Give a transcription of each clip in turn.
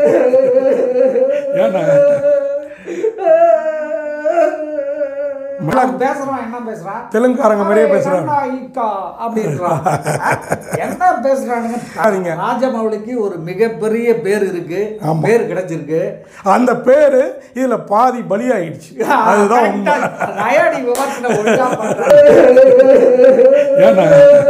ஏன்னா அவன் பேசுறான் என்ன பேசுறான் தெலுங்குக்காரங்க மாதிரியே பேசுறாங்க ஏன்னா ஈக்கா அப்படின்றான் என்ன பேசுறானுங்க சரிங்க. ராஜமௌலிக்கு ஒரு மிகப்பெரிய பேர் இருக்கு ஆமா. பேர் கிடைச்சிருக்கு அந்த பேரு இதுல பாதி பலியாயிடுச்சு அதுதான் உண்மை நயாடி விமர்சன ஒழுங்கா பண்றான். ஏன்னா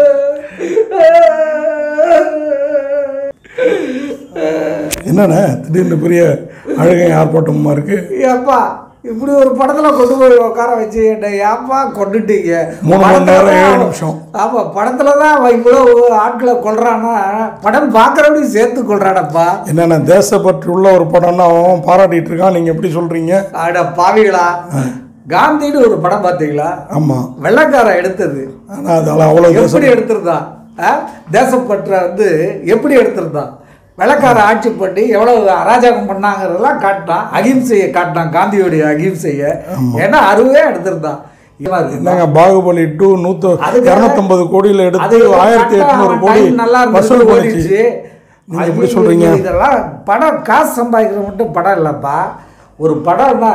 என்னண்ணே திடீர்னு பெரிய அழுகை ஆர்ப்பாட்டமா இருக்கு ஏப்பா இப்படி ஒரு படத்துல கொண்டு போய் உட்கார வச்சு என்னை ஏப்பா கொண்டுட்டீங்க மூணு மணி நேரம், படத்துல ஏழு தான் நிமிஷம். ஆமா படத்துல தான் அவன் இவ்வளவு ஆட்களை கொல்றானா படம் பார்க்கறவனையும் சேர்த்து கொள்றானப்பா என்னென்ன தேசப்பற்று உள்ள ஒரு படம்னா அவன் பாராட்டிட்டு இருக்கான் நீங்க எப்படி சொல்றீங்க அட பாவிகளா காந்தின்னு ஒரு படம் பார்த்தீங்களா ஆமா வெள்ளக்காரன் எடுத்தது ஆனா அது அவ்வளவு தேசம் எப்படி எடுத்திருந்தான் ஆ? தேசப்பற்ற வந்து எப்படி எடுத்திருந்தான் வெள்ளக்கார ஆட்சி பண்ணி எவ்வளவு அராஜகம் பண்ணாங்கிறதெல்லாம் காட்டினான் அகிம்சையை காட்டினான் காந்தியோடைய அகிம்சையை ஏன்னா அருவே எடுத்திருந்தான் இவன் இருக்கு. என்னங்க பாகுபலி டூ நூத்து அதுக்கு- இரநூத்தம்பது கோடியில அது எடுத்து ஆயிரத்தி கரெக்டா எட்நூறு அவன் கோடி time நல்லா இருந்தது, வசூல் ஓடிடுச்சு. பண்ணிச்சு நீங்க எப்படி ஐயோ, சொல்றீங்க இதெல்லாம் படம் காசு சம்பாதிக்கிறது மட்டும் படம் இல்லைப்பா ஒரு படம்னா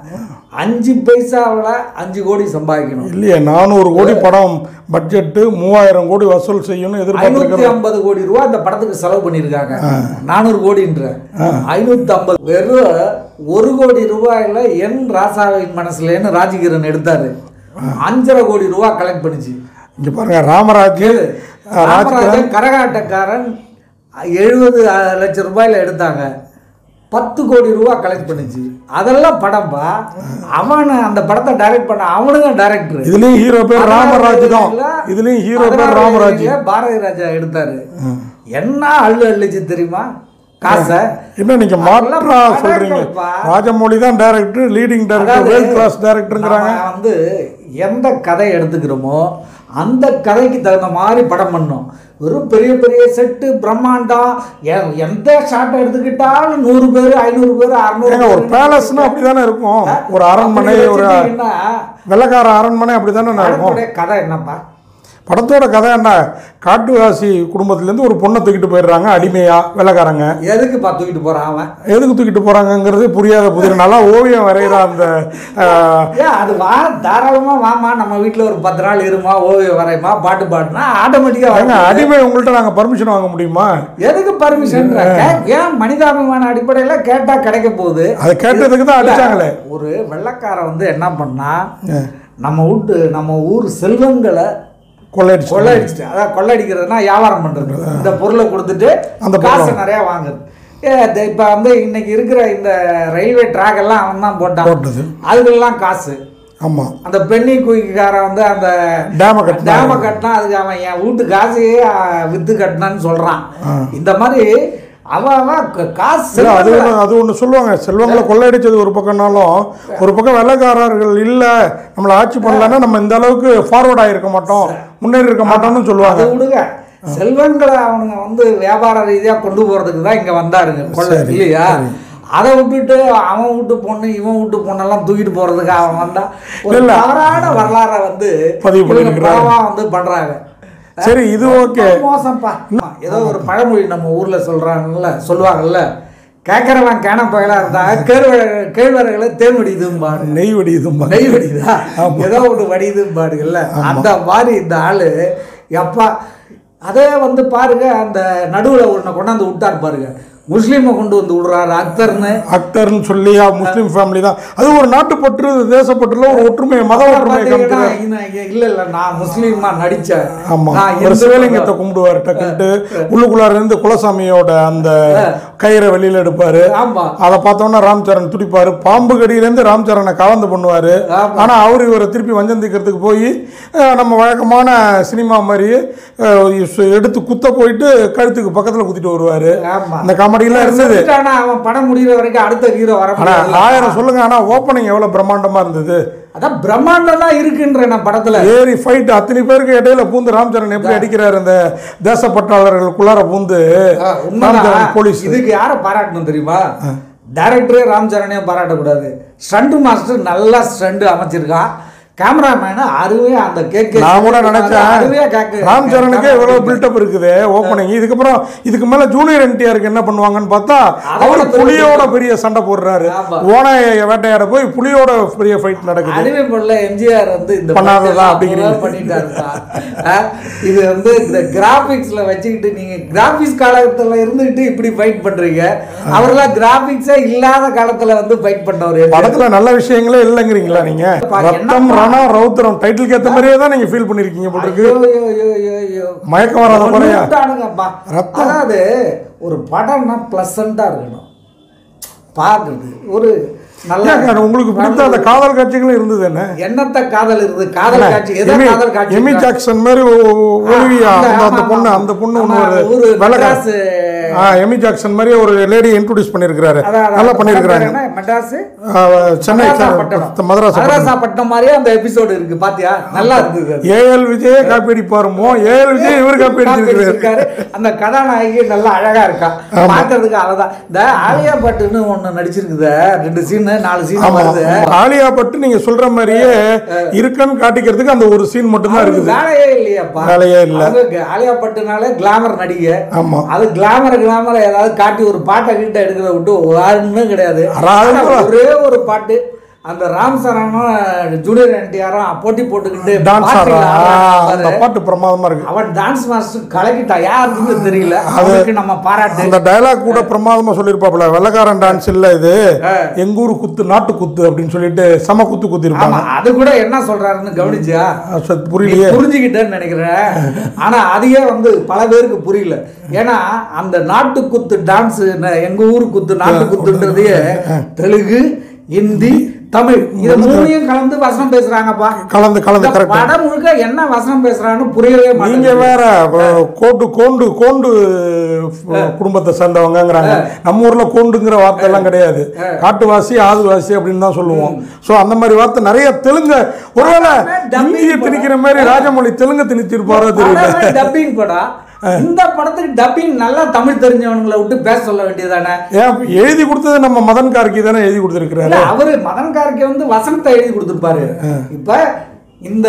அஞ்சு பைசாவில் அஞ்சு கோடி சம்பாதிக்கணும் இல்லையே நானூறு கோடி படம் பட்ஜெட்டு மூவாயிரம் கோடி வசூல் செய்யணும்னு ஐநூத்தி எதிர்பார்த்துருக்கிறோம் ஐம்பது கோடி ரூபா இந்த படத்துக்கு செலவு பண்ணியிருக்காங்க நானூறு கோடின்ற ஐநூத்தி ஐம்பது வெறும் ஒரு கோடி ரூபாயில என் ராசாவின் மனசுலன்னு ராஜகிரண் எடுத்தாரு அஞ்சரை கோடி ரூபா கலெக்ட் பண்ணுச்சு இங்க பாருங்க ராமராஜ் ராஜ் ராமராஜன் கரகாட்டக்காரன் எழுபது லட்சம் ரூபாயில எடுத்தாங்க பத்து கோடி ரூபா கலெக்ட் பண்ணுச்சு அதெல்லாம் படம்பா அவன் அந்த படத்தை டைரக்ட் பண்ண அவனுங்க டைரக்டர் இதுலயும் ஹீரோ பேர் ராமராஜ் தான் இதுலயும் ஹீரோ பேர் ராமராஜ் பாரதி ராஜா எடுத்தாரு என்ன அள்ளு அள்ளுச்சு தெரியுமா காசை என்ன நீங்க மாற்றா அதெல்லாம் சொல்றீங்க படங்கள்ப்பா. ராஜமௌழி தான் டைரக்டர் லீடிங் டைரக்டர் அதாவது வேர்ல்ட் கிளாஸ் டைரக்டருங்கிறாங்க நாம வந்து எந்த கதை எடுத்துக்கிறோமோ அந்த கதைக்கு தகுந்த மாதிரி படம் பண்ணோம் வெறும் பெரிய பெரிய செட்டு பிரம்மாண்டம் எ- எந்த ஷாட்டை எடுத்துக்கிட்டாலும் நூறு பேர் ஐநூறு பேர் அறுநூறு ஏங்க ஒரு பேலஸ்னா அப்படிதானே இருக்கும் ஒரு அரண்மனை ஒரு வெள்ளக்கார அரண்மனை அப்படிதானே இருக்கும் கதை என்னப்பா படத்தோட கதை என்ன காட்டுவாசி குடும்பத்திலேருந்து ஒரு பொண்ணை தூக்கிட்டு போயிடுறாங்க அடிமையா வெள்ளக்காரங்க எதுக்குப்பா தூக்கிட்டு போறான் அவன் எதுக்கு தூக்கிட்டு போறாங்கங்கிறது புரியாத புதிர் நல்லா ஓவியம் வரைகிற அந்த ஆஹ், ஏன் அது வா தாராளமா வாமா நம்ம வீட்டில் ஒரு பத்து நாள் இருமா ஓவியம் வரையுமா பாட்டு பாடுனா ஆட்டோமேட்டிக்காக ஏங்க அடிமை உங்கள்கிட்ட நாங்கள் பர்மிஷன் வாங்க முடியுமா எதுக்கு பர்மிஷன் ஏன் மனிதாபிமான அடிப்படையில கேட்டா கிடைக்க போகுது அதை கேட்டதுக்கு தான் அடிச்சாங்களே ஒரு வெள்ளைக்காரன் வந்து என்ன பண்ணா நம்ம வீட்டு நம்ம ஊர் செல்வங்களை கொள்ளையடிச்சு கொள்ளையடிச்சிட்டு அதான் கொள்ளையடிக்கிறதுனா வியாபாரம் பண்றது இந்த பொருளை கொடுத்துட்டு அந்த காசை நிறைய வாங்குறது ஏ, இந்த- இப்ப வந்து இன்னைக்கு இருக்கிற இந்த ரயில்வே ட்ராக் எல்லாம் அவன் தான் போட்டான் போட்டது அதுக்கெல்லாம் காசு ஆமாம் அந்த பெண்ணி குயிக்காரன் வந்து அந்த டேமை கட்டினா டேம கட்டினா அதுக்கு அவன் என் வீட்டு காசையே ஆ, வித்து கட்டினான்னு சொல்றான் இந்த மாதிரி அவன் அவன் க- காசு இல்ல, அது செல்வங்களை- ஒன்று அது ஒன்று சொல்லுவாங்க செல்வங்களை கொள்ளையடிச்சது ஒரு பக்கம்னாலும் ஒரு பக்கம் வெள்ளைக்காரர்கள் இல்லை நம்மளை ஆட்சி பண்ணலன்னா நம்ம இந்த அளவுக்கு ஃபார்வர்ட் ஆகிருக்க மாட்டோம் முன்னேறி இருக்க மாட்டோம்னு சொல்லுவாங்க அதை விடுங்க செல்வங்களை அவனுங்க வந்து வியாபார ரீதியா கொண்டு போறதுக்கு தான் இங்க வந்தாருங்க கொள்ளை இல்லையா அதை விட்டுட்டு அவன் வீட்டு பொண்ணு இவன் வீட்டு பொண்ணெல்லாம் தூக்கிட்டு போறதுக்கு அவன் வந்தா ஒரு இல்ல. தவறான வரலாறை வந்து பதிவு இவங்க பண்ணிருக்கிறாங்க. படமா வந்து பண்றாங்க சரி இது ஓகே ரொம்ப மோசம்ப்பா ஏதோ ஒரு பழமொழி நம்ம ஊர்ல சொல்றாங்கல்ல சொல்லுவாங்கல்ல கேட்கறவன் கேன பயலா இருந்தா கேழ்வர கேழ்வரகளை தேன் வடிதும்பாரு நெய் வெடியுதும்பாங்க நெய் வடிதா ஏதோ ஒன்று வடிதும்பாடுகள்ல அந்த மாதிரி இந்த ஆளு எப்பா அதே வந்து பாருங்க அந்த நடுவுல ஒன்றை கொண்டாந்து விட்டார் பாருங்க முஸ்லீமை கொண்டு வந்து விடுறாரு அக்தர்னு அக்தர்னு சொல்லி ஆ, முஸ்லீம் ஃபேமிலி தான் அது ஒரு நாட்டுப்பற்று தேசப்பற்றுல ஒரு ஒற்றுமையை மத ஒற்றுமையை பாத்தீங்கன்னா, காமிக்கிறார் இன்ன- இல்ல இல்ல நான் முஸ்லீமா நடிச்சேன் ஆமா நான் ஒரு இந்து சிவலிங்கத்தை கும்பிடுவார் டக்குன்ட்டு உள்ளுக்குள்ளார இருந்து குலசாமியோட அந்த கயிறை வெளியில எடுப்பாரு ஆமா அதை பார்த்தோன்னா ராம்சரண் துடிப்பாரு பாம்பு கடியிலேருந்து ராம்சரனை கலந்து பண்ணுவாரு ஆமா. ஆனா அவர் இவரை திருப்பி வஞ்சந்திக்கிறதுக்கு போய் அஹ், நம்ம வழக்கமான சினிமா மாதிரி அஹ், சு- எடுத்து குத்த போயிட்டு கழுத்துக்கு பக்கத்துல குத்திட்டு வருவாரு ஆமா இந்த காமெடியெல்லாம் இருந்தது செத்துட்டானா, அவன் படம் முடிகிற வரைக்கும் அடுத்த ஹீரோ வர ஆனா முடியாது ஆயிரம் சொல்லுங்க ஆனா ஓப்பனிங் எவ்வளவு பிரம்மாண்டமா இருந்தது அதான் பிரம்மாண்டம் தான் இருக்குன்ற நான் படத்துல ஏறி ஃபைட் அத்தனை பேருக்கு இடையில பூந்து ராம்சரண் எப்படி அடிக்கிறாரு இந்த தேசப்பற்றாளர்களுக்குள்ளார பூந்து ஆ, உண்மைதான். ராம்சரண் போலீஸ் இதுக்கு யாரை பாராட்டணும் தெரியுமா டைரக்டரே ராம் சரணையும் பாராட்டக்கூடாது ஸ்டண்ட் மாஸ்டர் நல்லா ஸ்டண்ட் அமைச்சிருக்கான் கேமராமேனு அருமையா அந்த கேக்கு நான் கூட நினைச்சேன் அருமையா கேக்கு ராம் சரணுக்கே இவ்வளவு பில்டப் இருக்குது ஓப்பனிங் இதுக்கப்புறம் இதுக்கு மேல ஜூனியர் என்டிஆருக்கு என்ன பண்ணுவாங்கன்னு பார்த்தா அதை அவரு விட பெரிய புலியோட பெரிய சண்டை போடுறாரு ஆமா. ஓனாய வேட்டையாட போய் புலியோட பெரிய ஃபைட் நடக்குது அடிமை பொருள எம்ஜிஆர் வந்து இந்த பண்ணாததா படத்தை அப்படிங்கிறீங்க. அப்பவே பண்ணிட்டாருப்பா. ஆ, இது வந்து இந்த கிராபிக்ஸ்ல வச்சுக்கிட்டு நீங்க கிராபிக்ஸ் காலத்துல இருந்துகிட்டு இப்படி ஃபைட் பண்றீங்க அவரெல்லாம் கிராபிக்ஸே இல்லாத காலத்துல வந்து ஃபைட் பண்ணவர் படத்துல நல்ல விஷயங்களே இல்லைங்கிறீங்களா நீங்க பா, ரத்தம் என்னப்பா? ரணம் ரௌத்திரம் டைட்டிலுக்கு ஏத்த மாதிரியே தான் நீங்க ஃபீல் பண்ணிருக்கீங்க போல இருக்கு ஐயோ, ஐயோ, ஐயோ, ஐயோ, ஐயோ. மயக்கம் வராத போலயா கொன்னுட்டானுங்கப்பா. ரத்தம். அதாவது ஒரு படம்னா பிளசண்டா இருக்கணும் பார்க்குறது ஒரு நல்ல ஏங்க, உங்களுக்கு பிடித்த அந்த காதல் காட்சிகளும் இருந்தது என்ன என்னத்த காதல் இருக்குது காதல் காட்சி எதை எமி- காதல் காட்சி எமி ஜாக்சன் மாதிரி ஒ- ஒ- ஒலிவியா அந்த- அந்த அந்த ஆமா, பொண்ணு ஆமா. அந்த பொண்ணு ஆமா, ஒன்று ஒரு ஒரு வெள்ளக்கார மெட்ராஸ் ஆ எமி ஜாக்சன் மாதிரி ஒரு லேடி இன்ட்ரோடியூஸ் பண்ணியிருக்கிறாரு அதான், அதான். நல்லா பண்ணியிருக்கிறாங்க என்ன, மெட்ராஸ் ஆ, சென்னை மதராசப்பட்டினம். மதராசா மதராசப்பட்டினம் மாதிரியே அந்த எபிசோடு இருக்கு பாத்தியா நல்லா இருந்தது அது. ஏஎல் விஜயே காப்பி அடிப்பாருமோ ஏஎல் விஜய் இவர் காப்பி காப்பி அடிச்சிருக்காரு அடிச்சிருக்காரு. அந்த கதாநாயகி நல்லா அழகா இருக்கா பாக்குறதுக்கு அழகா இந்த ஆலியா பட்டுன்னு ஒண்ணு நடிச்சிருக்குது ரெண்டு சீன் நாலு சீன் ஆமா வருது ஆலியா பட்டு நீங்க சொல்ற மாதிரியே இருக்குன்னு காட்டிக்கிறதுக்கு அந்த ஒரு சீன் மட்டும் தான் அவருக்கு இருக்குது வேலையே இல்லையாப்பா வேலையே இல்ல. அவங்க ஆலியா பட்டுனாலே கிளாமர் நடிகை ஆமா அது கிளாமர் கிளாமர் ஏதாவது காட்டி ஒரு பாட்டை கிட்ட எடுக்கிறத விட்டு யாருமே கிடையாது அதாவது ஆனா ஒரே ஒரு பாட்டு அந்த ராம் சரணும் ஜூனியர் என்டிஆரும் போட்டி போட்டுக்கிட்டு டான்ஸ் பாட்டுல ஆடுறான் ஆடுறான் அந்த பாரு. பாட்டு பிரமாதமா இருக்கு அவன் டான்ஸ் மாஸ்டர் கலக்கிட்டா யாருக்குன்னு தெரியல அவனுக்கு நம்ம பாராட்டு அந்த டயலாக் கூட பிரமாதமா சொல்லியிருப்பாப்புல வெள்ளக்காரன் டான்ஸ் இல்ல இது எங்க ஊர் குத்து நாட்டு குத்து அப்படின்னு சொல்லிட்டு சம குத்து குத்தி ஆமா இருப்பாங்க அது கூட என்ன சொல்றாருன்னு கவனிச்சியா சத் புரியலையே நீ புரிஞ்சுக்கிட்டேன்னு நினைக்கிறேன் ஆனா அதையே வந்து பல பேருக்கு புரியல ஏன்னா அந்த நாட்டு குத்து டான்ஸ் எங்க ஊரு குத்து நாட்டு குத்துன்றதையே தெலுங்கு ஹிந்தி தமிழ் இது மூணையும் கலந்து வசனம் பேசுறாங்கப்பா கலந்து கலந்து இந்த கரெக்ட் படம் முழுக்க என்ன வசனம் பேசுறான்னு புரியவே நீங்க மாட்டேங்குது வேற அஹ், கோண்டு கோண்டு கோண்டு அஹ், குடும்பத்தை சேர்ந்தவங்கங்கிறாங்க நம்ம ஊர்ல கோண்டுங்கிற வார்த்தை எல்லாம் கிடையாது காட்டுவாசி ஆதுவாசி அப்படின்னு தான் சொல்லுவோம் சோ அந்த மாதிரி வார்த்தை நிறைய தெலுங்கு ஒருவேளை dubbing இந்திய படம். திணிக்கிற மாதிரி ராஜமொழி தெலுங்கு திணிச்சிருப்பாரோ தெரியல டப்பிங் படம் இந்த படத்துக்கு டப்பிங் நல்லா தமிழ் தெரிஞ்சவனுங்களை விட்டு பேச சொல்ல வேண்டியதானே ஏன் எழுதி கொடுத்தது நம்ம மதன் கார்கி தானே எழுதி கொடுத்துருக்கிறாரு இல்ல அவரு மதன் கார்கே வந்து வசனத்தை எழுதி கொடுத்திருப்பாரு இப்ப இந்த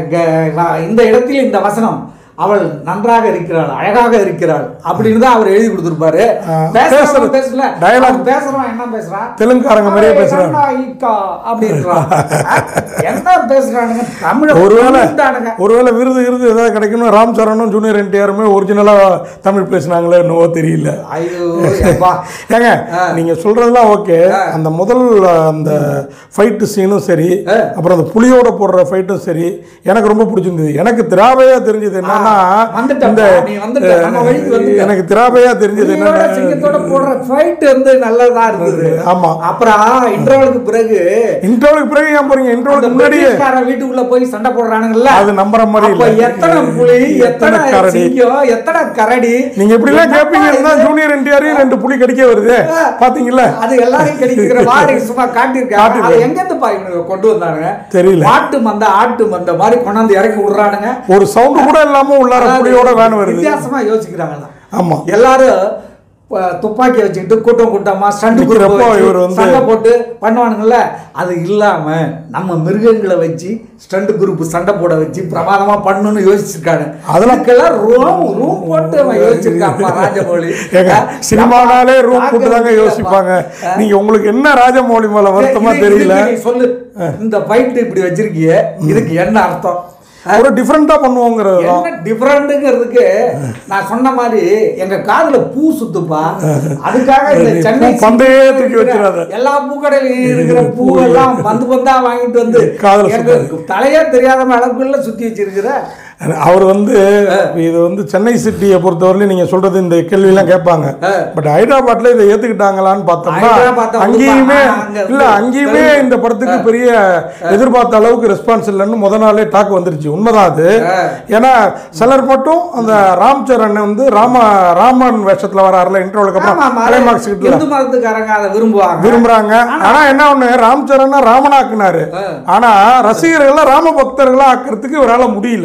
க- இந்த இடத்தில் இந்த வசனம் அவள் நன்றாக இருக்கிறாள் அழகாக இருக்கிறாள் அப்படின்னு தான் அவர் எழுதி கொடுத்திருப்பாரு பேசுறவன் பேசுறது. பேசல Dialogue. அவன் பேசுறவன் என்ன பேசுறான் தெலுங்குக்காரங்க மாதிரியே "ஏய், பேசுறாங்க. அண்ணா, ஈக்கா" அப்படின்றான். என்ன பேசுறானுங்க தமிழ ஒருவேளை புரிஞ்சுட்டானுங்க. ஒருவேளை விருது விருது ஏதாவது கிடைக்கணும் ராம் சரணும் ஜூனியர் என்டிஆருமே ஒரிஜினலா தமிழ் பேசுனாங்களே என்னவோ தெரியல ஐயோ அப்பா ஏங்க நீங்க சொல்றதெல்லாம் ஓகே அந்த முதல் அந்த ஃபைட்டு சீனும் சரி அப்புறம் அந்த புலியோட போடுற ஃபைட்டும் சரி எனக்கு ரொம்ப பிடிச்சிருந்தது எனக்கு திராவையா தெரிஞ்சது என்னன்னா வந்துட்டப்பா, இந்த நீ வந்துட்ட, நம்ம வழிக்கு வந்துட்ட. எனக்கு திராவையா தெரிஞ்சது புலியோட என்னன்னா சிங்கத்தோட போடுற ஃபைட் வந்து நல்லதா இருந்தது ஆமா அப்புறம் இன்டர்வலுக்கு பிறகு இன்டர்வலுக்கு பிறகு ஏன் போறீங்க அந்த இன்டர்வலுக்கு முன்னாடியே பிரிட்டிஷ்கார வீட்டுக்குள்ள போய் சண்டை போடுறானுங்கல்ல அது நம்புற மாதிரி அப்ப இல்ல. எத்தனை புலி எத்தனை கரடி. சிங்கம் எத்தனை கரடி நீங்க இப்படி எல்லாம் என்னப்பா கேப்பீங்கன்னா இது? ஜூனியர் என்டிஆரையும் ரெண்டு புலி கடிக்க வருது பாத்தீங்களா அது எல்லாரையும் கிடைக்கிற மாதிரி சும்மா காட்டியிருக்காங்க அது எங்க இருந்து பா இவனுங்க கொண்டு வந்தானுங்க தெரியல. மாட்டு மந்த ஆட்டு மந்த மாதிரி கொண்டாந்து இறக்கி விடுறானுங்க ஒரு சவுண்ட் கூட இல்லாம உள்ளார புலியோட வேன் வருது வித்தியாசமா யோசிக்கிறாங்க ஆமா எல்லாரும் அஹ், துப்பாக்கி வச்சுக்கிட்டு கூட்டம் கூட்டமா ஸ்டண்ட் நிக்கிறப்போ இவர் வந்து- சண்டை போட்டு பண்ணுவானுங்கல்ல அது இல்லாம நம்ம மிருகங்களை வச்சு ஸ்டண்ட் குரூப் சண்டை போட வச்சு பிரமாதமா பண்ணணும்னு யோசிச்சிருக்காங்க அதெல்லாம் அதுக்கெல்லாம் ரூம் ரூம் போட்டு அவன் யோசிச்சிருக்காப்பா ராஜமௌழி ஏங்க அஹ், சினிமானாலே நம்ம ரூம் போட்டு தாங்க பார்க்கவே யோசிப்பாங்க இல்லப்பா. நீங்க உங்களுக்கு என்ன ராஜமௌழி மேல வருத்தமா இது- தெரியல இதுக்கு நீ சொல்லு இந்த ஃபைட் இப்படி வச்சிருக்கிய இதுக்கு என்ன அர்த்தம் ஒரு டிஃப்ரெண்டா பண்ணுவோங்கிறது தான் என்ன டிஃபரெண்ட்டுங்கிறதுக்கு நான் சொன்ன மாதிரி எங்க காதுல பூ சுத்துப்பா அதுக்காக இந்த சென்னை பூ பந்தையே சிட்டில தூக்கி இருக்கிற வச்சிடாத. எல்லா பூக்கடையிலும் இருக்கிற பூ எல்லாம் பந்து பந்தா வாங்கிட்டு வந்து காதுல எங்க தலையே தெரியாத அளவுக்குள்ள சுத்தி வச்சிருக்கிற அவர் வந்து இது வந்து சென்னை சிட்டியை பொறுத்தவரையிலும் நீங்க சொல்றது இந்த கேள்வியெல்லாம் கேட்பாங்க பட் ஹைதராபாத்ல இதை ஏத்துக்கிட்டாங்களான்னு பார்த்தோம்னா ஹைதராபாத்தை வந்து அங்கேயுமே பா- அங்க இல்ல வந்து அங்கேயுமே இந்த படத்துக்கு பெரிய எதிர்பார்த்த அளவுக்கு ரெஸ்பான்ஸ் இல்லைன்னு முத நாளே டாக் வந்துருச்சு உண்மைதான் அது ஏன்னா சிலர் மட்டும் அந்த ராம் சரண் வந்து ராம ராமன் வேஷத்துல வராருல இன்டர்வலுக்கு ஆமா, அப்புறம் ஆமா. கிளைமாக்ஸ் கிட்ட இந்து மதத்துக்காரங்க அதை விரும்புவாங்க விரும்புறாங்க ஆனா என்ன ஒண்ணு ராம் சரணா ராமனாக்குனாரு ஆனா ரசிகர்கள் ராம பக்தர்களா ஆக்குறதுக்கு இவரால முடியல அது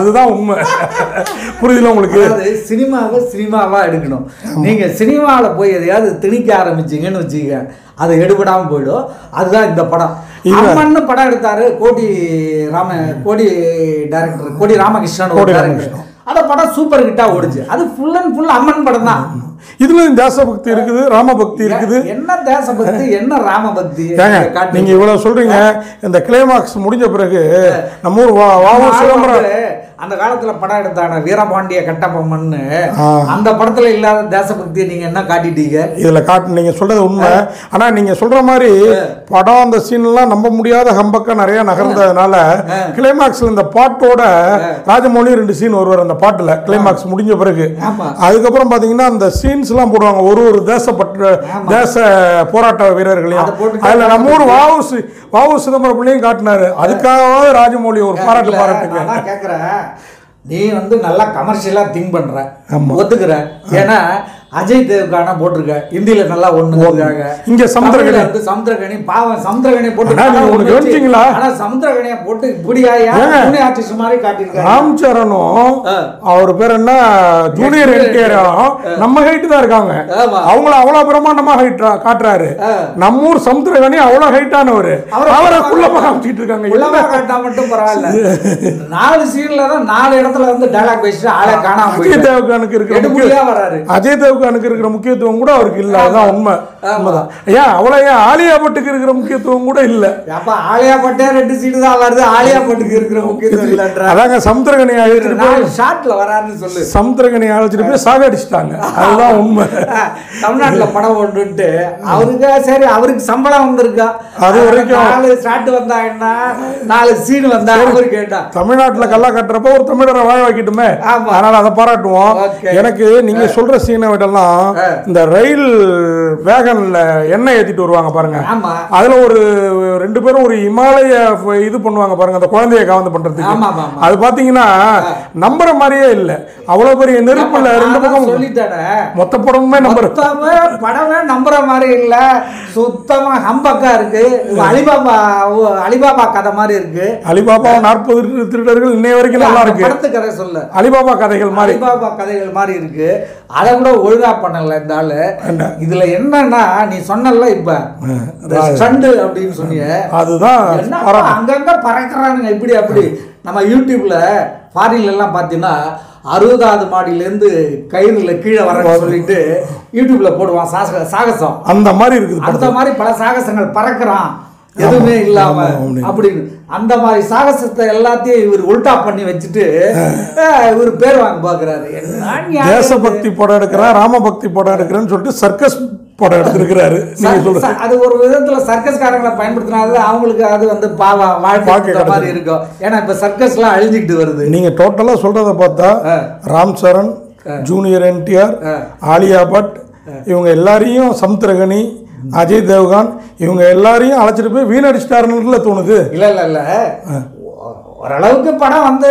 அதுதான் உண்மை புரியுதுல உங்களுக்கு அதாவது சினிமாவை சினிமாவா எடுக்கணும் நீங்க சினிமாவுல போய் எதையாவது திணிக்க ஆரம்பிச்சீங்கன்னு வச்சுக்க அது எடுபடாம போயிடும் அதுதான் இந்த படம் அம்மன்னு படம் எடுத்தாரு கோடி ராம கோடி டைரக்டர் கோடி ராமகிருஷ்ணன் ஒரு கோடி டைரக்டர் அந்த படம் சூப்பர் ஹிட்டா ஓடுச்சு அது ஃபுல் அண்ட் ஃபுல் அம்மன் படம் தான் இதுலயும் தேசபக்தி இருக்குது ராமபக்தி இருக்குது என்ன தேசபக்தி என்ன ராமபக்தி ஏங்க காட்டு. நீங்க இவ்வளவு சொல்றீங்க இந்த கிளைமாக்ஸ் முடிஞ்ச பிறகு நம்ம ஊர் வா- நம்ம வாவு ஆள் சிதம்பரம் வந்து அந்த காலத்துல படம் எடுத்தான வீரபாண்டிய கட்டபொம்மன்னு ஆ. அந்த படத்துல இல்லாத தேசபக்தியை நீங்க என்ன காட்டிட்டீங்க இதுல காட்டு நீங்க சொல்றது உண்மை ஆனா நீங்க சொல்ற மாதிரி படம் அந்த சீன்லாம் நம்ப முடியாத ஹம்பக்கா நிறைய நகர்ந்ததுனால கிளைமாக்ஸ்ல இந்த பாட்டோட ராஜமௌழி ரெண்டு சீன் வருவார் அந்த பாட்டுல கிளைமாக்ஸ் முடிஞ்ச பிறகு ஆமா அதுக்கப்புறம் பாத்தீங்கன்னா அந்த சீன்ஸ் எல்லாம் போடுவாங்க ஒரு ஒரு தேசப்பற்ற தேச போராட்ட வீரர்களையும் அதை போட்டு அதுல நம்ம ஊர் வாவு சி- வாவு சிதம்பரம் பிள்ளையும் காட்டினாரு அதுக்காகவாவது ராஜமௌழி ஒரு பாராட்டு இல்ல, பாராட்டுங்க நான் தான் கேக்குறேன் நீ வந்து நல்லா கமர்ஷியலா திங்க் பண்ற ஆமா. ஒத்துக்கிற ஏன்னா அஜய் தேவ்கான போட்டிருக்க இந்தியில நல்லா ஒண்ணுக்காக இங்க சமுத்திரக்கனி. வந்து சமுத்திரகனி பாவம் சமுத்திரகனி போட்டு அண்ணா, நீங்க படம் ஒண்ணு ஒண்ணு வச்சு, கவனிச்சீங்களா? ஆனா சமுத்திரகனியை போட்டு இப்படியா ஏங்க? புனே ஆர்டிஸ்ட் மாதிரி காட்டியிருக்காரு ராம் சரணும் ஆ. அவர் பேர் என்ன ஜூனியர் என்டிஆரும் நம்ம ஹைட் தான் இருக்காங்க ஆமா. அவங்கள அவ்வளவு பிரமாண்டமா ஹைட் காட்டுறாரு ஆ. நம்ம ஊர் சமுத்திரகனி அவ்வளவு ஹைட்டானவர் அவரை அவரை குள்ளமா குள்ளமா காமிச்சிட்டு இருக்காங்க உள்ளமா காட்டினா மட்டும் பரவாயில்ல நாலு சீன்ல தான் நாலு இடத்துல வந்து டைலாக் பேசிட்டு ஆளை காணாம அஜய் போயிட்டு தேவ்கானுக்கு இருக்கிற முக்கிய எடுபடியா வராரு அஜய் தேவ்கானுக்கு இருக்கிற முக்கியத்துவம் கூட அவருக்கு இல்ல அதுதான் உண்மை உண்மைதான் ஏன் அவ்வளவு ஏன் ஆலியா பட்டுக்கு இருக்கிற முக்கியத்துவம் கூட இல்ல அப்ப ஆலியா பட்டே ரெண்டு சீட்டு தான் வருது ஆலியா பட்டுக்கு இருக்கிற முக்கியத்துவம் இல்லைன்ற அதாங்க சமுத்திரகனி அழைச்சிட்டு போய் நாலு ஷாட்ல வராருன்னு சொல்லு சமுத்திரகனி அழைச்சிட்டு போய் சாகடிச்சிட்டாங்க அதுதான் உண்மை தமிழ்நாட்டுல படம் ஒன்றுட்டு அவருக்கு சரி அவருக்கு சம்பளம் வந்திருக்கா அது வரைக்கும் நாலு ஷாட் வந்தா என்ன நாலு சீன் வந்தா அவரு கேட்டா தமிழ்நாட்டுல கல்லா கட்டுறப்ப ஒரு தமிழரை வாழ வைக்கட்டுமே ஆமா. அதனால அதை பாராட்டுவோம் Okay. எனக்கு நீங்க சொல்ற சீனை விடலாம் ஆ. இந்த ரயில் வேகன்ல எண்ணெய் ஏத்திட்டு வருவாங்க பாருங்க ஆமா அதுல ஒரு ரெண்டு பேரும் ஒரு இமாலய ஃப- இது பண்ணுவாங்க பாருங்க அந்த குழந்தைய காவந்து பண்றதுக்கு ஆமா ஆமா ஆமா அது பாத்தீங்கன்னா நம்புற மாதிரியே இல்ல அவ்வளவு பெரிய நெருப்புல ரெண்டு நான் தான் பக்கம் சொல்லிட்டேனே மொத்த படமுமே நம்பர் மொத்தமே படமே நம்புற மாதிரி இல்ல சுத்தமா ஹம்பக்கா இருக்கு இது அலிபாபா ஓ, அலிபாபா கதை மாதிரி இருக்கு அலிபாபா நாற்பது திருடர்கள் இன்னைய வரைக்கும் நல்லா அந்த இருக்கு படத்து கதை சொல்லு அலிபாபா கதைகள் மாதிரி அலிபாபா கதைகள் மாதிரி இருக்கு அதை கூட ஒழுங்கா பண்ணல இந்த ஆளு என்ன? இதுல என்னன்னா நீ சொன்னல இப்ப இந்த ஸ்டண்ட் அப்படின்னு சொன்னீங்க அதுதான் என்ன பாராட்டு அங்கங்க பறக்குறானுங்க இப்படி அப்படி நம்ம யூடியூப்ல ஃபாரின்ல எல்லாம் பார்த்தீங்கன்னா அறுபதாவது மாடியிலேருந்து கயிறுல கீழே வரேன்னு சொல்லிட்டு யூடியூப்ல போடுவான் சாகச சாகசம் அந்த மாதிரி இருக்குது அந்த மாதிரி பல சாகசங்கள் பறக்குறான் எதுவுமே இல்லாம அப்படின்னு அந்த மாதிரி சாகசத்தை எல்லாத்தையும் இவர் உல்டா பண்ணி வச்சுட்டு அஹ், இவர் பேர் வாங்க பாக்குறாரு என்ன நியாயம் இது? தேசபக்தி படம் எடுக்கிறேன் ராமபக்தி படம் எடுக்கிறேன்னு சொல்லிட்டு சர்க்கஸ் படம் எடுத்திருக்கிறாரு நீங்க சர்- சொல்றது ச- அது ஒரு விதத்துல சர்க்கஸ்காரங்களை பயன்படுத்தினாது அவங்களுக்கு அது வந்து பாவா வாழ்க்கை வாழ்க்கை கொடுத்த மாதிரி இருக்கும் ஏன்னா இப்ப சர்க்கஸ்லாம் அழிஞ்சுக்கிட்டு வருது நீங்க டோட்டலா சொல்றத பார்த்தா ஆ. ராம் சரண் ஜூனியர் என்டிஆர் ஆ. ஆலியா பட் இவங்க எல்லாரையும் சமுத்திரகனி அஜய் தேவ்கான் இவங்க எல்லாரையும் அழைச்சிட்டு போய் வீணடிச்சிட்டாருன்னு தோணுது இல்ல இல்ல இல்ல ஓரளவுக்கு படம் வந்து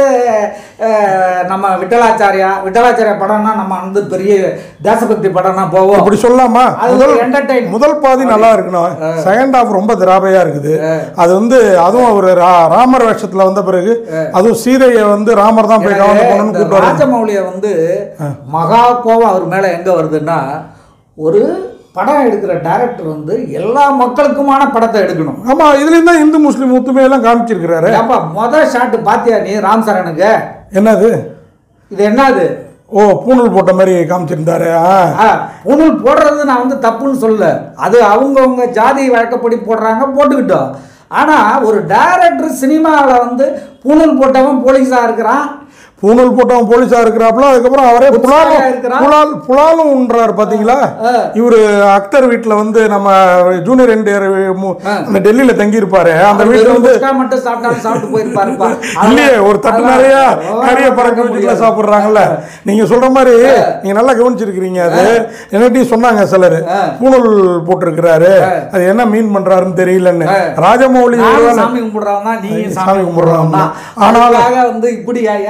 அஹ், நம்ம விட்டலாச்சாரியா விட்டலாச்சாரியா படம்னா நம்ம வந்து பெரிய தேசபக்தி படம்னா போவோம் அப்படி சொல்லலாமா அது முதல் ஒரு entertain. முதல் பாதி நல்லா இருக்கணும் செகண்ட் ஹாஃப் ரொம்ப திராபையா இருக்குது அது வந்து அதுவும் அவர் ராமர் வேஷத்துல வந்த பிறகு அதுவும் சீதையை வந்து ராமர் தான் போய் கவனம் பண்ணணும்னு இந்த கூப்பிட்டு வராங்க. ராஜமௌலிய வந்து மகா கோபம் அவர் மேல எங்க வருதுன்னா ஒரு படம் எடுக்கிற டைரக்டர் வந்து எல்லா மக்களுக்குமான படத்தை எடுக்கணும் ஆமா இதுலயும் தான் இந்து முஸ்லீம் ஒத்துமையெல்லாம் காமிச்சிருக்கிறாரு ஏப்பா மொதல் ஷாட் பாத்தியா நீ ராம் சரணுக்கு என்னது இது என்னது ஓ பூணூல் போட்ட மாதிரி காமிச்சிருந்தாரு ஆ. ஆ, பூணூல் போடுறது நான் வந்து தப்புன்னு சொல்லல அது அவங்கவுங்க ஜாதி வழக்கப்படி போடுறாங்க போட்டுக்கிட்டோம் ஆனா ஒரு டைரக்டர் சினிமாவில் வந்து பூணூல் போட்டவன் போலீஸா இருக்கிறான் பூணூல் போட்டவன் போலீஸா இருக்கிறாப்புல அதுக்கப்புறம் அவரே புலாலும் புத்தாயா இருக்கிறான். புலால் புலாலும் உண்றாரு பாத்தீங்களா ஆ. இவரு அக்தர் வீட்டுல வந்து நம்ம ஜூனியர் என்டிஆர் அந்த டெல்லியில தங்கி இருப்பாரு அந்த வீட்டுல வெறும் வந்து குஸ்கா மட்டும் சாப்பிட்டாலும் சாப்பிட்டு போயிருப்பாருப்பா இல்லையே ஒரு தட்டு அதெல்லாம் நிறைய அதெல்லாம் கறிய பறக்க வீட்டுல முடியாது. சாப்பிடுறாங்கல்ல நீங்க சொல்ற மாதிரி நீங்க நல்லா கவனிச்சிருக்கிறீங்க அது என்னட்டையும் சொன்னாங்க சிலர் பூணூல் போட்டிருக்கிறாரு அது என்ன மீன் பண்றாருன்னு தெரியலன்னு ராஜமௌலி நானும் ஒருவேளை சாமி கும்பிடுறவன் தான் நீயும் சாமி சாமி கும்பிடுறவன் கும்பிடுறவன் தான். தான் ஆனாலும் வந்து இப்படி ஆயா இப்படி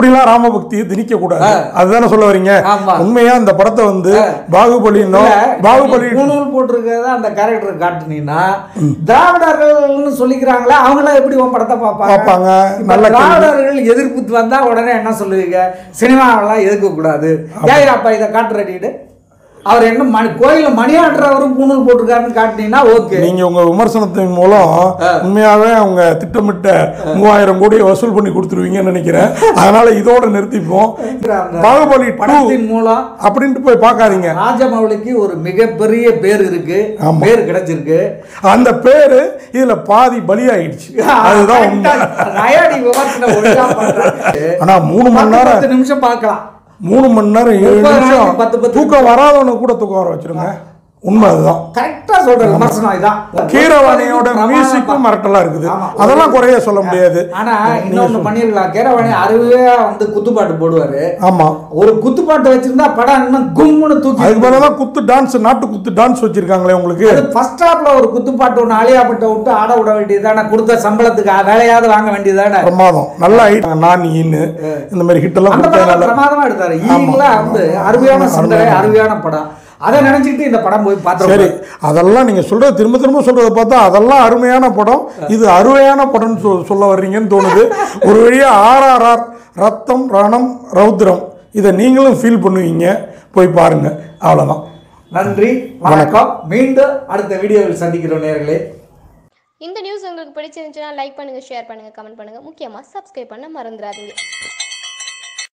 இப்படிலாம் ராமபக்தியை திணிக்க கூடாது அதுதானே சொல்ல வரீங்க ஆமா. உண்மையா இந்த படத்தை வந்து பாகுபலின்னோ பாகுபலி பூணூல் போட்டிருக்கிறத அந்த கேரக்டர் காட்டுனீங்கன்னா திராவிடர்கள்னு சொல்லிக்கிறாங்களே அவங்களாம் எப்படி உன் படத்தை பார்ப்பாங்க பார்ப்பாங்க. இப்ப நல்ல கேள்வி. திராவிடர்கள் எதிர்ப்பு வந்தா உடனே என்ன சொல்லுவீங்க சினிமாவெல்லாம் எதிர்க்க கூடாது ஏன் அப்பா இதை காட்டுறடிட்டு அவர் என்ன மணி கோயில மணியாடுறவரும் பூணூல் போட்டிருக்காருன்னு காட்டினீங்கன்னா ஓகே நீங்க உங்க விமர்சனத்தின் மூலம் உண்மையாவே அவங்க திட்டமிட்ட மூவாயிரம் கோடியை வசூல் பண்ணி கொடுத்துருவீங்கன்னு நினைக்கிறேன் அதனால இதோட நிறுத்திப்போம் அந்த பாகுபலி டூ படத்தின் மூலம் அப்படின்ட்டு போய் பார்க்காதீங்க ராஜமௌலிக்கு ஒரு மிகப்பெரிய பேர் இருக்கு ஆமா. பேர் கிடைச்சிருக்கு அந்த பேரு இதுல பாதி பலியாயிடுச்சு அதுதான் உண்மை நயாடி விமர்சனம் ஒழுங்கா பண்றாரு. ஆனா மூணு மணி பத்து நேரம் பத்து நிமிஷம் பார்க்கலாம் மூணு மணி நேரம் ஏழு முப்பது நிமிஷம் நாளைக்கு பத்து பத்து தூக்கம் வராதவனுக்கு கூட தூக்கம் வர வச்சிருங்க உண்மை அதுதான் கரெக்டா சொல்ற விமர்சனம் இதான் கீரவாணியோட பிரமாதம் மியூசிக்கும் மிரட்டலா இருக்குது ஆமா. அதெல்லாம் குறைய சொல்ல முடியாது ஆனா இன்னொன்னு பண்ணிருக்கலாம் கீரவாணி அருமையா வந்து குத்துப்பாட்டு போடுவாரு ஆமா ஒரு குத்துப்பாட்டு வச்சிருந்தா படம் இன்னும் கும்முன்னு தூக்கி அதுக்கு பதிலாக குத்து டான்ஸ் நாட்டு குத்து டான்ஸ் வச்சிருக்காங்களே உங்களுக்கு அது ஃபர்ஸ்ட் ஹாப்ல ஒரு குத்துப்பாட்டு ஒன்று அழியாப்பட்ட விட்டு ஆட விட வேண்டியதுதானே கொடுத்த சம்பளத்துக்கு அ- வேலையாவது வாங்க வேண்டியதுதானே பிரமாதம் நல்ல ஐட்டம் நான் ஈன்னு இந்த மாதிரி ஹிட் எல்லாம் அந்த கொடுத்தா படம் நல்ல பிரமாதமா எடுத்தாரு ஈங்களா வந்து அருமையான சிந்தனை அருமையான படம் அதை நினைச்சுக்கிட்டு இந்த படம் போய் சரி பார்த்துருக்கேன் அதெல்லாம் நீங்க சொல்றது திரும்ப திரும்ப சொல்றத பார்த்தா அதெல்லாம் அருமையான படம் இது அருமையான படம்னு சொ- சொல்ல வர்றீங்கன்னு தோணுது ஒரு வழியா ஆர்ஆர்ஆர் ரத்தம் ரணம் ரௌத்ரம் இதை நீங்களும் ஃபீல் பண்ணுவீங்க போய் பாருங்க அவ்வளவுதான் நன்றி வணக்கம் மீண்டும் அடுத்த வீடியோவில் சந்திக்கிறோம் நேர்களே இந்த நியூஸ் உங்களுக்கு பிடிச்சிருந்துச்சுன்னா லைக் பண்ணுங்க ஷேர் பண்ணுங்க கமெண்ட் பண்ணுங்க முக்கியமா சப்ஸ்கிரைப் பண்ண மறந்துடாதீங்க